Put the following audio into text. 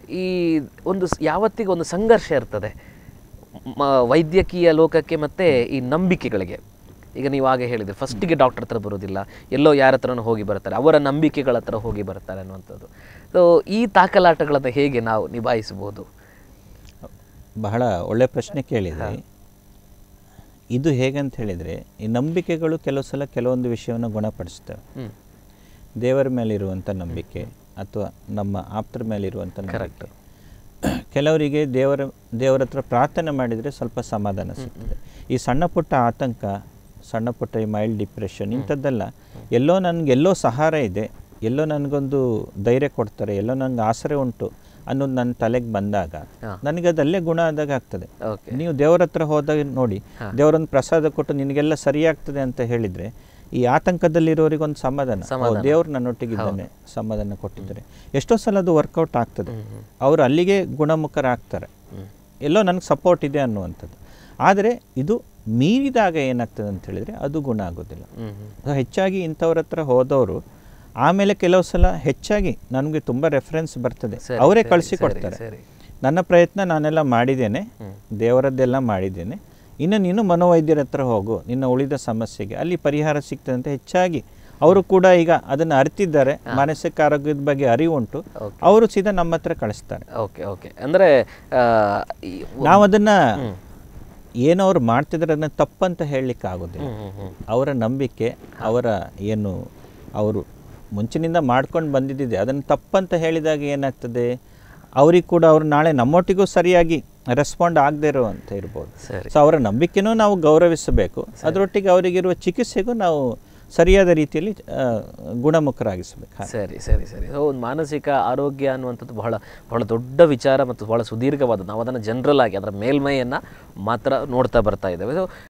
ಈ ಒಂದು ಸ್- ಯಾವತ್ತಿಗೂ ಒಂದು ಸಂಘರ್ಷ ಇರ್ತದೆ ಮ ವೈದ್ಯಕೀಯ ಲೋಕಕ್ಕೆ ಮತ್ತು ಈ ನಂಬಿಕೆಗಳಿಗೆ ಈಗ ನೀವು ಹಾಗೆ ಹೇಳಿದ್ರೆ ಫಸ್ಟಿಗೆ ಡಾಕ್ಟರ್ ಹತ್ರ ಬರೋದಿಲ್ಲ ಎಲ್ಲೋ ಯಾರ ಹತ್ರನೂ ಹೋಗಿ ಬರ್ತಾರೆ ಅವರ ನಂಬಿಕೆಗಳ ಹತ್ರ ಹೋಗಿ ಬರ್ತಾರೆ ಅನ್ನುವಂಥದ್ದು ಸೊ ಈ ತಾಕಲಾಟಗಳನ್ನು ಹೇಗೆ ನಾವು ನಿಭಾಯಿಸಬಹುದು ಬಹಳ ಒಳ್ಳೆ ಪ್ರಶ್ನೆ ಕೇಳಿದ್ರಿ ಇದು ಹೇಗಂತ ಹೇಳಿದರೆ ಈ ನಂಬಿಕೆಗಳು ಕೆಲವು ಸಲ ಕೆಲವೊಂದು ವಿಷಯವನ್ನು ಗುಣಪಡಿಸ್ತವೆ ಹ್ಮ್. ದೇವರ ಮೇಲಿರುವಂಥ ನಂಬಿಕೆ ಅಥವಾ ನಮ್ಮ ಆಪ್ತರ ಮೇಲಿರುವಂಥ ನಂಬಿಕೆ ಕೆಲವರಿಗೆ ದೇವರ ದೇವರ ಹತ್ರ ಪ್ರಾರ್ಥನೆ ಮಾಡಿದರೆ ಸ್ವಲ್ಪ ಸಮಾಧಾನ ಸಿಗ್ತದೆ ಈ ಸಣ್ಣ ಪುಟ್ಟ ಆತಂಕ ಸಣ್ಣ ಪುಟ್ಟ ಈ ಮೈಲ್ಡ್ ಡಿಪ್ರೆಷನ್ ಇಂಥದ್ದೆಲ್ಲ ಎಲ್ಲೋ ನನಗೆ ಎಲ್ಲೋ ಸಹಾರ ಇದೆ ಎಲ್ಲೋ ನನಗೊಂದು ಧೈರ್ಯ ಕೊಡ್ತಾರೆ ಎಲ್ಲೋ ನನಗೆ ಆಸರೆ ಉಂಟು ಅನ್ನೋದು ನನ್ನ ತಲೆಗೆ ಬಂದಾಗ ಹಾ. ನನಗೆ ಅದಲ್ಲೇ ಗುಣ ಆದಾಗ ಆಗ್ತದೆ ಓಕೆ ನೀವು ದೇವರ ಹತ್ರ ಹೋದಾಗ ನೋಡಿ ದೇವರೊಂದು ಪ್ರಸಾದ ಕೊಟ್ಟು ನಿನಗೆಲ್ಲ ಸರಿಯಾಗ್ತದೆ ಅಂತ ಹೇಳಿದರೆ ಈ ಆತಂಕದಲ್ಲಿರೋರಿಗೆ ಒಂದು ಸಮಾಧಾನ ಸಮಾಧಾನ. ದೇವರು ನನ್ನೊಟ್ಟಿಗಿದ್ದಾನೆ ಸಮಾಧಾನ ಕೊಟ್ಟಿದ್ದಾರೆ ಎಷ್ಟೋ ಸಲ ಅದು ವರ್ಕೌಟ್ ಆಗ್ತದೆ ಅವರು ಅಲ್ಲಿಗೆ ಗುಣಮುಖರಾಗ್ತಾರೆ ಎಲ್ಲೋ ನನಗೆ ಸಪೋರ್ಟ್ ಇದೆ ಅನ್ನುವಂಥದ್ದು ಆದರೆ ಇದು ಮೀರಿದಾಗ ಏನಾಗ್ತದೆ ಅಂತ ಹೇಳಿದರೆ ಅದು ಗುಣ ಆಗೋದಿಲ್ಲ ಹ್ಮ್ ಹ್ಮ್. ಸೊ ಹೆಚ್ಚಾಗಿ ಇಂಥವ್ರ ಹತ್ರ ಹೋದವರು ಆಮೇಲೆ ಕೆಲವು ಸಲ ಹೆಚ್ಚಾಗಿ ನನಗೆ ತುಂಬ ರೆಫರೆನ್ಸ್ ಬರ್ತದೆ ಸರಿ, ಅವರೇ ಸರಿ, ಕಳಿಸಿ ಸರಿ, ಕೊಡ್ತಾರೆ ಸರಿ. ನನ್ನ ಪ್ರಯತ್ನ ನಾನೆಲ್ಲ ಮಾಡಿದ್ದೇನೆ ದೇವರದ್ದೆಲ್ಲ ಮಾಡಿದ್ದೇನೆ ಇನ್ನು ನೀನು ಮನೋವೈದ್ಯರ ಹತ್ರ ಹೋಗು ನಿನ್ನ ಉಳಿದ ಸಮಸ್ಯೆಗೆ ಅಲ್ಲಿ ಪರಿಹಾರ ಸಿಗ್ತದೆ ಅಂತ ಹೆಚ್ಚಾಗಿ ಅವರು ಕೂಡ ಈಗ ಅದನ್ನು ಅರಿತಿದ್ದಾರೆ ಮಾನಸಿಕ ಆರೋಗ್ಯದ ಬಗ್ಗೆ ಅರಿವುಂಟು ಅವರು ಸೀದಾ ನಮ್ಮ ಹತ್ರ ಕಳಿಸ್ತಾರೆ ಓಕೆ ಓಕೆ ಅಂದರೆ ನಾವು ಅದನ್ನು ಏನೋ ಅವ್ರು ಮಾಡ್ತಿದ್ದಾರೆ ಅದನ್ನ ತಪ್ಪಂತ ಹೇಳಲಿಕ್ಕೆ ಆಗೋದಿಲ್ಲ ಅವರ ನಂಬಿಕೆ ಅವರ ಏನು ಅವರು ಮುಂಚಿನಿಂದ ಮಾಡ್ಕೊಂಡು ಬಂದಿದ್ದಿದೆ ಅದನ್ನು ತಪ್ಪಂತ ಹೇಳಿದಾಗ ಏನಾಗ್ತದೆ ಅವ್ರಿಗೆ ಕೂಡ ಅವ್ರು ನಾಳೆ ನಮ್ಮೊಟ್ಟಿಗೂ ಸರಿಯಾಗಿ ರೆಸ್ಪಾಂಡ್ ಆಗದೆ ಇರೋ ಅಂತ ಇರ್ಬೋದು ಸರಿ ಸೊ ಅವರ ನಂಬಿಕೆನೂ ನಾವು ಗೌರವಿಸಬೇಕು ಅದರೊಟ್ಟಿಗೆ ಅವರಿಗಿರುವ ಚಿಕಿತ್ಸೆಗೂ ನಾವು ಸರಿಯಾದ ರೀತಿಯಲ್ಲಿ ಆ, ಗುಣಮುಖರಾಗಿಸಬೇಕು ಹಾಗೆ. ಸರಿ ಸರಿ ಸರಿ ಸೊ ಒಂದು ಮಾನಸಿಕ ಆರೋಗ್ಯ ಅನ್ನುವಂಥದ್ದು ಬಹಳ ಬಹಳ ದೊಡ್ಡ ವಿಚಾರ ಮತ್ತು ಬಹಳ ಸುದೀರ್ಘವಾದ ನಾವು ಅದನ್ನು ಜನರಲ್ ಆಗಿ ಅದರ ಮೇಲ್ಮೈಯನ್ನು ಮಾತ್ರ ನೋಡ್ತಾ ಬರ್ತಾ ಇದ್ದೇವೆ ಸೊ